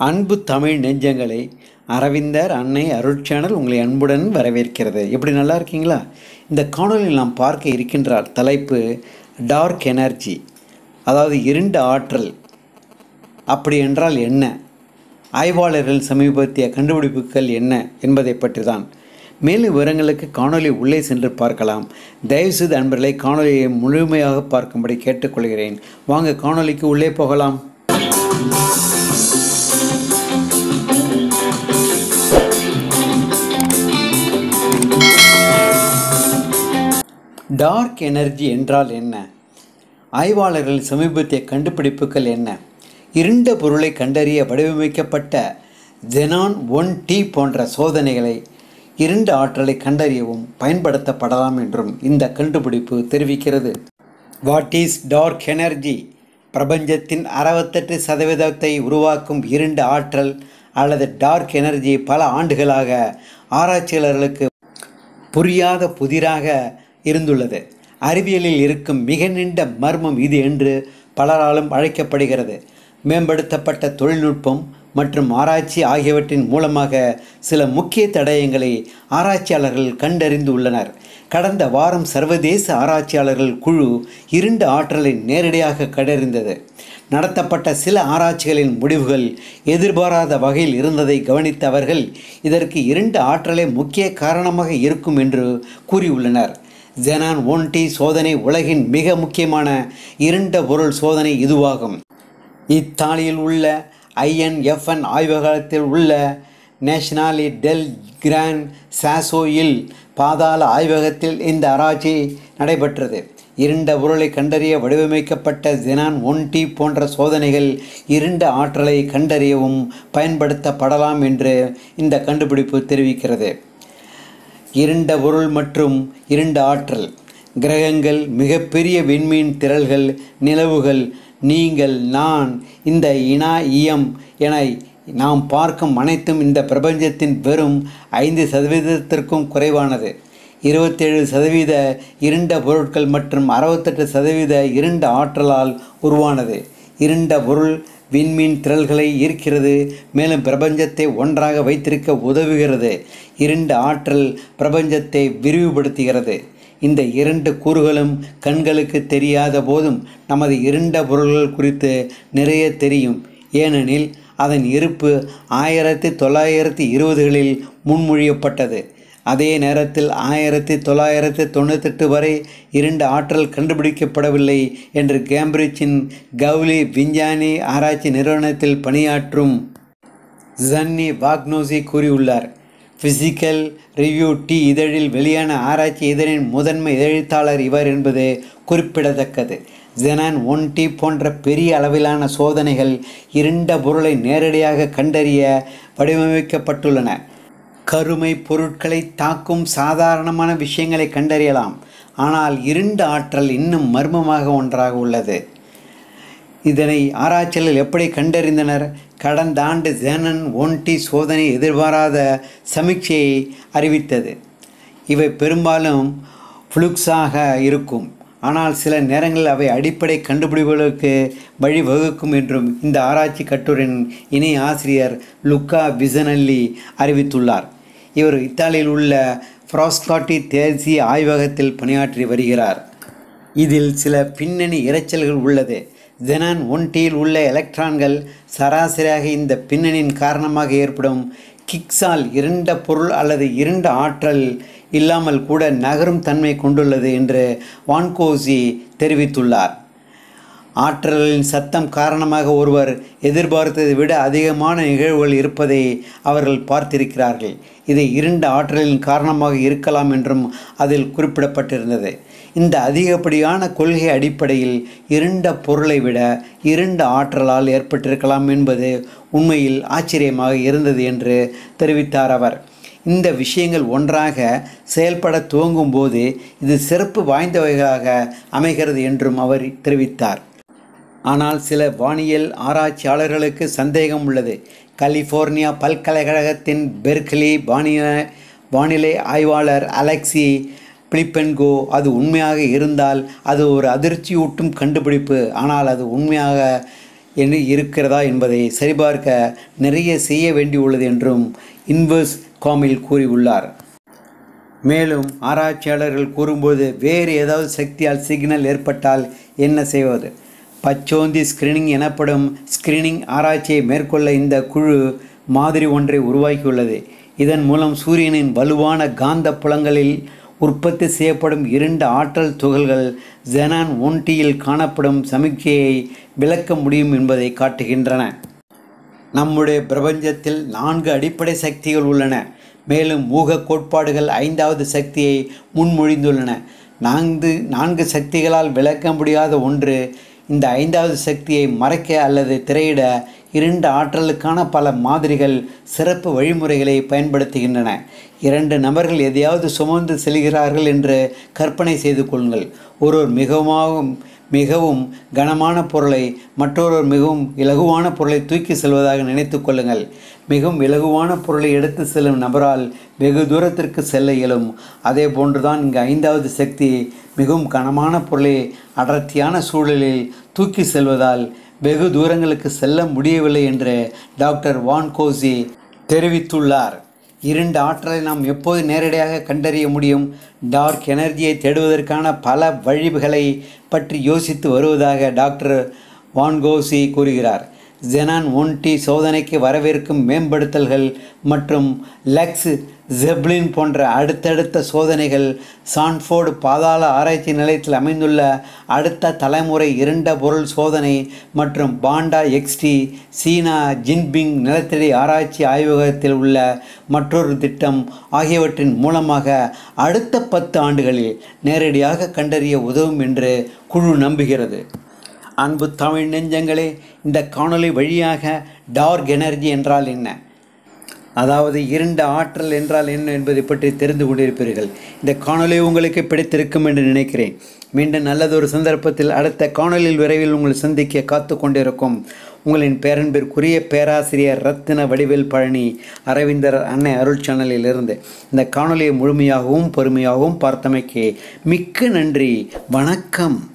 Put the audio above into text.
அன்பு தமிழ் நெஞ்சங்களை அரவிந்தர் அன்னை அருட்சேனல் உங்களை அன்புடன் வரவேற்கிறது எப்படி நல்லா இருக்கீங்களா இந்த காணொலியில் நாம் பார்க்க இருக்கின்ற தலைப்பு டார்க் எனர்ஜி அதாவது இருண்ட ஆற்றல் அப்படி என்றால் என்ன ஆய்வாளர்கள் சமீபத்திய கண்டுபிடிப்புகள் என்ன என்பதை பற்றி தான் மேலும் விவரங்களுக்கு காணொளி உள்ளே சென்று பார்க்கலாம் தயவுசெய்து அன்பர்களை காணொலியை முழுமையாக பார்க்கும்படி கேட்டுக்கொள்கிறேன் வாங்க காணொளிக்கு உள்ளே போகலாம் டார்க் எனர்ஜி என்றால் என்ன ஆய்வாளர்கள் சமீபத்திய கண்டுபிடிப்புகள் என்ன இருண்ட பொருளை கண்டறிய வடிவமைக்கப்பட்ட ஜெனான் ஒன் டி போன்ற சோதனைகளை இருண்ட ஆற்றலை கண்டறியவும் பயன்படுத்தப்படலாம் என்றும் இந்த கண்டுபிடிப்பு தெரிவிக்கிறது வாட் இஸ் டார்க் எனர்ஜி பிரபஞ்சத்தின் அறுபத்தெட்டு சதவீதத்தை உருவாக்கும் இருண்ட ஆற்றல் அல்லது டார்க் எனர்ஜி பல ஆண்டுகளாக ஆராய்ச்சியாளர்களுக்கு புரியாத புதிராக இருந்துள்ளது அறிவியலில் இருக்கும் மிக நீண்ட மர்மம் இது என்று பலராலும் அழைக்கப்படுகிறது மேம்படுத்தப்பட்ட தொழில்நுட்பம் மற்றும் ஆராய்ச்சி ஆகியவற்றின் மூலமாக சில முக்கிய தடயங்களை ஆராய்ச்சியாளர்கள் கண்டறிந்து உள்ளனர் கடந்த வாரம் சர்வதேச ஆராய்ச்சியாளர்கள் குழு இருண்ட ஆற்றலை நேரடியாக கண்டறிந்தது நடத்தப்பட்ட சில ஆராய்ச்சிகளின் முடிவுகள் எதிர்பாராத வகையில் இருந்ததை கவனித்த அவர்கள் இதற்கு இருண்ட ஆற்றலே முக்கிய காரணமாக இருக்கும் என்று கூறியுள்ளனர் ஜெனான் ஒன் டி சோதனை உலகின் மிக முக்கியமான இருண்ட பொருள் சோதனை இதுவாகும் இத்தாலியில் உள்ள ஐஎன்எஃப்என் ஆய்வகத்தில் உள்ள நேஷனாலி டெல் கிராண்ட் சாசோயில் பாதாள ஆய்வகத்தில் இந்த ஆராய்ச்சி நடைபெற்றது இருண்ட பொருளை கண்டறிய வடிவமைக்கப்பட்ட ஜெனான் ஒன் டி போன்ற சோதனைகள் இருண்ட ஆற்றலை கண்டறியவும் பயன்படுத்தப்படலாம் என்று இந்த கண்டுபிடிப்பு தெரிவிக்கிறது இருண்ட பொருள் மற்றும் இருண்ட ஆற்றல் கிரகங்கள் மிகப்பெரிய விண்மீன் திரள்கள் நிலவுகள் நீங்கள் நான் இந்த இனா இயம் என நாம் பார்க்கும் அனைத்தும் இந்த பிரபஞ்சத்தின் வெறும் ஐந்து சதவீதத்திற்கும் குறைவானது இருபத்தேழு சதவீத இருண்ட பொருட்கள் மற்றும் அறுபத்தெட்டு சதவீத இருண்ட ஆற்றலால் உருவானது இருண்ட பொருள் விண்மீன் திரள்களை ஈர்க்கிறது மேலும் பிரபஞ்சத்தை ஒன்றாக வைத்திருக்க உதவுகிறது இருண்ட ஆற்றல் பிரபஞ்சத்தை விரிவுபடுத்துகிறது இந்த இரண்டு கூறுகளும் கண்களுக்கு தெரியாத போதும் நமது இருண்ட பொருள்கள் குறித்து நிறைய தெரியும் ஏனெனில் அதன் இருப்பு ஆயிரத்தி தொள்ளாயிரத்தி இருபதுகளில் முன்மொழியப்பட்டது அதே நேரத்தில் ஆயிரத்தி தொள்ளாயிரத்தி தொண்ணூத்தெட்டு வரை இருண்ட ஆற்றல் கண்டுபிடிக்கப்படவில்லை என்று கேம்பிரிட்ஜின் கவுலி விஞ்ஞானி ஆராய்ச்சி நிறுவனத்தில் பணியாற்றும் ஜன்னி வாக்னோசி கூறியுள்ளார் ஃபிசிக்கல் ரிவ்யூ டி இதழில் வெளியான ஆராய்ச்சி இதழின் முதன்மை எழுத்தாளர் இவர் என்பது குறிப்பிடத்தக்கது ஜெனான் ஒன் டி போன்ற பெரிய அளவிலான சோதனைகள் இருண்ட பொருளை நேரடியாக கண்டறிய வடிவமைக்கப்பட்டுள்ளன கருமை பொருட்களை தாக்கும் சாதாரணமான விஷயங்களை கண்டறியலாம் ஆனால் இருண்ட ஆற்றல் இன்னும் மர்மமாக ஒன்றாக உள்ளது இதனை ஆராய்ச்சியாளர்கள் எப்படி கண்டறிந்தனர் கடந்த ஆண்டு ஜேனன் ஒன் டி சோதனை எதிர்பாராத சமீட்சையை அறிவித்தது இவை பெரும்பாலும் ஃப்ளூக்ஸாக இருக்கும் ஆனால் சில நேரங்களில் அவை அடிப்படை கண்டுபிடிப்புகளுக்கு வழிவகுக்கும் என்றும் இந்த ஆராய்ச்சி கட்டுரையின் இணை ஆசிரியர் லுக்கா விசனல்லி அறிவித்துள்ளார் இவர் இத்தாலியில் உள்ள ஃப்ராஸ்காட்டி தேசிய ஆய்வகத்தில் பணியாற்றி வருகிறார் இதில் சில பின்னணி இரைச்சல்கள் உள்ளது ஜெனான் ஒன்டியில் உள்ள எலக்ட்ரான்கள் சராசரியாக இந்த பின்னணியின் காரணமாக ஏற்படும் கிக்ஸால் இருண்ட பொருள் அல்லது இருண்ட ஆற்றல் இல்லாமல் கூட நகரும் தன்மை கொண்டுள்ளது என்று வான்கோசி தெரிவித்துள்ளார் ஆற்றலின் சத்தம் காரணமாக ஒருவர் எதிர்பார்த்ததை விட அதிகமான நிகழ்வுகள் இருப்பதை அவர்கள் பார்த்திருக்கிறார்கள் இது இருண்ட ஆற்றலின் காரணமாக இருக்கலாம் என்றும் அதில் குறிப்பிடப்பட்டிருந்தது இந்த அதிகப்படியான கொள்கை அடிப்படையில் இருண்ட பொருளை விட இருண்ட ஆற்றலால் ஏற்பட்டிருக்கலாம் என்பது உண்மையில் ஆச்சரியமாக இருந்தது என்று தெரிவித்தார் அவர் இந்த விஷயங்கள் ஒன்றாக செயல்பட துவங்கும் போது இது சிறப்பு வாய்ந்தவைகளாக அமைகிறது என்றும் அவர் தெரிவித்தார் ஆனால் சில வானியல் ஆராய்ச்சியாளர்களுக்கு சந்தேகம் உள்ளது கலிஃபோர்னியா பல்கலைக்கழகத்தின் பெர்க்லி வானிய வானிலை ஆய்வாளர் அலெக்சி பிலிப்பென்கோ அது உண்மையாக இருந்தால் அது ஒரு அதிர்ச்சியூட்டும் கண்டுபிடிப்பு ஆனால் அது உண்மையாக என்று இருக்கிறதா என்பதை சரிபார்க்க நிறைய செய்ய வேண்டியுள்ளது என்றும் இன்வெர்ஸ் காமில் கூறியுள்ளார் மேலும் ஆராய்ச்சியாளர்கள் கூறும்போது வேறு ஏதாவது சக்தியால் சிக்னல் ஏற்பட்டால் என்ன செய்வது பச்சோந்தி ஸ்கிரீனிங் எனப்படும் ஸ்கிரீனிங் ஆராய்ச்சியை மேற்கொள்ள இந்த குழு மாதிரி ஒன்றை உருவாக்கியுள்ளது இதன் மூலம் சூரியனின் வலுவான காந்த புலங்களில் உற்பத்தி செய்யப்படும் இரண்டு ஆற்றல் துகள்கள் ஜெனான் ஒன்டியில் காணப்படும் சமிக்கையை விளக்க முடியும் என்பதை காட்டுகின்றன நம்முடைய பிரபஞ்சத்தில் நான்கு அடிப்படை சக்திகள் உள்ளன மேலும் ஊக கோட்பாடுகள் ஐந்தாவது சக்தியை முன்மொழிந்துள்ளன நான்கு நான்கு சக்திகளால் விளக்க முடியாத ஒன்று இந்த ஐந்தாவது சக்தியை மறைக்க அல்லது திரையிட இரண்டு ஆற்றலுக்கான பல மாதிரிகள் சிறப்பு வழிமுறைகளை பயன்படுத்துகின்றன இரண்டு நபர்கள் எதையாவது சுமந்து செல்கிறார்கள் என்று கற்பனை செய்து கொள்ளுங்கள் ஒருவர் மிகவும் மிகவும் கனமான பொருளை மற்றொருவர் மிகவும் இலகுவான பொருளை தூக்கி செல்வதாக நினைத்து கொள்ளுங்கள் மிகவும் இலகுவான பொருளை எடுத்து செல்லும் நபரால் வெகு தூரத்திற்கு செல்ல இயலும் அதே போன்றுதான் இங்கு ஐந்தாவது சக்தி மிகவும் கனமான பொருளை அடர்த்தியான சூழலில் தூக்கி செல்வதால் வெகு தூரங்களுக்கு செல்ல முடியவில்லை என்று டாக்டர் வான் கோசி தெரிவித்துள்ளார் இரண்டு ஆற்றலை நாம் எப்போது நேரடியாக கண்டறிய முடியும் டார்க் எனர்ஜியை தேடுவதற்கான பல வழிகளை பற்றி யோசித்து வருவதாக டாக்டர் வான்கோசி கூறுகிறார் ஜெனான் ஒன் டி சோதனைக்கு வரவிருக்கும் மேம்படுத்தல்கள் மற்றும் லெக்ஸ் ஜெப்ளின் போன்ற அடுத்தடுத்த சோதனைகள் சான்ஃபோர்டு பாதாள ஆராய்ச்சி நிலையத்தில் அமைந்துள்ள அடுத்த தலைமுறை இருண்ட பொருள் சோதனை மற்றும் பாண்டா எக்ஸ்டி சீனா ஜின்பிங் நிலத்தடி ஆராய்ச்சி ஆய்வகத்தில் உள்ள மற்றொரு திட்டம் ஆகியவற்றின் மூலமாக அடுத்த பத்து ஆண்டுகளில் நேரடியாக கண்டறிய உதவும் என்று குழு நம்புகிறது அன்பு தமிழ் நெஞ்சங்களே இந்த காணொளி வழியாக டார்க் எனர்ஜி என்றால் என்ன அதாவது இருண்ட ஆற்றல் என்றால் என்ன என்பதை பற்றி தெரிந்து கொண்டிருப்பீர்கள் இந்த காணொளி உங்களுக்கு பிடித்திருக்கும் என்று நினைக்கிறேன் மீண்டும் நல்லதொரு சந்தர்ப்பத்தில் அடுத்த காணொளியில் விரைவில் உங்களை சந்திக்க காத்து கொண்டிருக்கும் உங்களின் பேரன்பிற்குரிய பேராசிரியர் ரத்தின வடிவேல் பழனி அரவிந்தர் அன்னை அருள் சேனலில் இருந்து இந்த காணொளியை முழுமையாகவும் பொறுமையாகவும் பார்த்தமைக்கு மிக்க நன்றி வணக்கம்